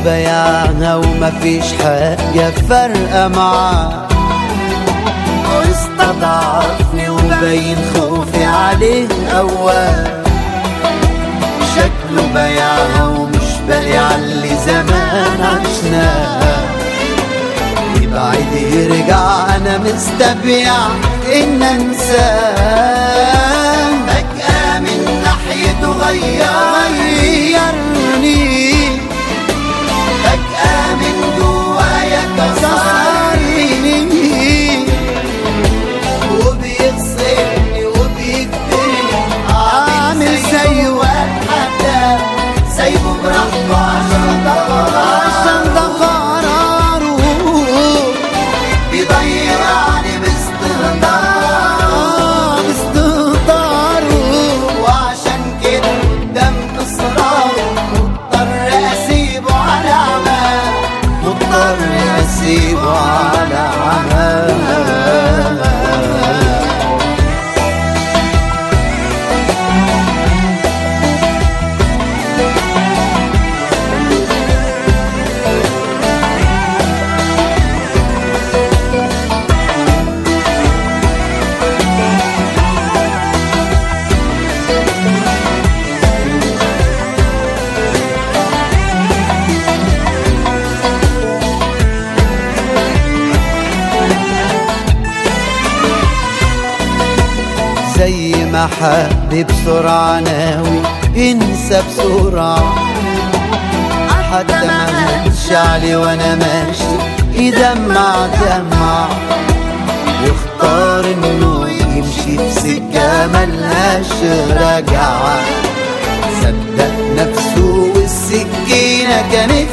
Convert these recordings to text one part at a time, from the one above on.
بياعها ومفيش حاجة فارقة معاه واستضعفني وبين خوفي عليه أواه شكله بياعها ومش باقي علي زمان عشناه يبعد يرجع انا مستبيع ان انساه فجأة من ناحيته غيرني فجأة من جوايا كسرني وبيغسلني وبيكبرني عامل زي واحد حتى سايبه براحته عشان ده قراره عشان ده قراره بيضيعني باستهتاره باستهتاره وعشان كده قدام اصراره مضطر اسيبه على عماه مضطر اسيبه على عماه زي ما حب بسرعة ناوي انسى بسرعة حتى ما هنش علي وانا ماشي يدمع دمع يختار انه يمشي في سكة ملهاش رجعة صدق نفسه والسكينة كانت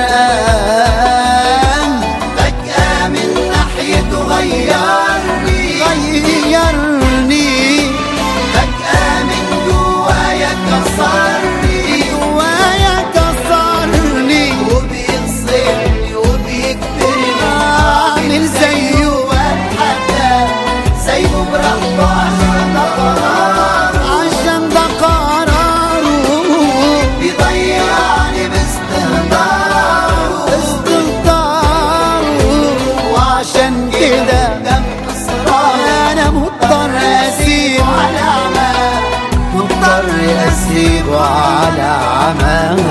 سرقان فجأة من ناحيته غيرني غيرني فجأة من جوايا كسرني جوايا كسرني وبيغسلني وبيكبرني عامل زيه حتى سايبه براحته عشان ده قراره عشان ده قراره بيضيعني باستهتاره باستهتاره وعشان كده دم اصرار انا مضطر اسيبه على عماه مضطر اسيبه على عماه